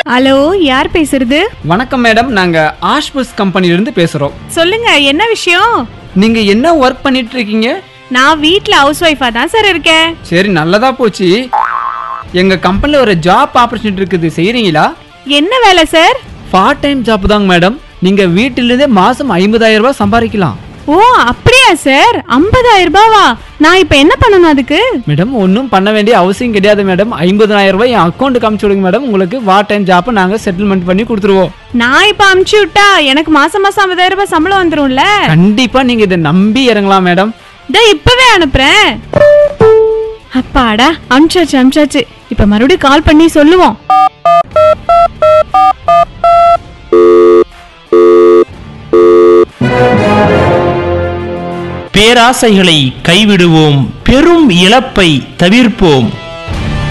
hello யார் பேசுறது வணக்கம் மேடம் நாங்க ஆஷ்பஸ் கம்பெனிலிருந்து பேசுறோம் சொல்லுங்க என்ன விஷயம் நீங்க என்ன ஒர்க் பண்ணிட்டு இருக்கீங்க நான் வீட்ல ஹவுஸ் ஒய்ஃபா தான் சார் இருக்கேன் சரி நல்லதா போச்சு எங்க கம்பெனில ஒரு ஜாப் ஆப்பர்ச்சுனிட்டி இருக்குது செய்றீங்களா என்ன வேலை சார் பார்ட் டைம் ஜாப் தாங்க மேடம் நீங்க வீட்டிலிருந்தே மாசம் ஐம்பதாயிரம் ரூபாய் சம்பாதிக்கலாம் ஓ அப்படியா சார் 50000 ரூபாவா நான் இப்ப என்ன பண்ணணும் அதுக்கு மேடம் ஒன்றும் பண்ண வேண்டிய அவசியம் கிடையாது மேடம் ஐம்பதாயிரம் ரூபாய் என் அக்கௌண்ட்டுக்கு அமுச்சு விடுங்க மேடம் உங்களுக்கு பார்ட் டைம் ஜாப்பை நாங்கள் செட்டில்மெண்ட் பண்ணி கொடுத்துருவோம் நான் இப்ப அமுச்சு விட்டா எனக்கு மாசம் மாசம் 50000 ரூபாய் சம்பளம் வந்துரும்ல கண்டிப்பா நீங்க இதை நம்பி இறங்கலாம் மேடம் இதோ இப்பவே அனுப்புறேன் அப்பாடா அனுப்பிச்சாச்சு அனுப்பிச்சாச்சு இப்ப மறுபடியும் கால் பண்ணி சொல்லுவோம் பேராசைகளை கைவிடுவோம் பெரும் இழப்பை தவிர்ப்போம்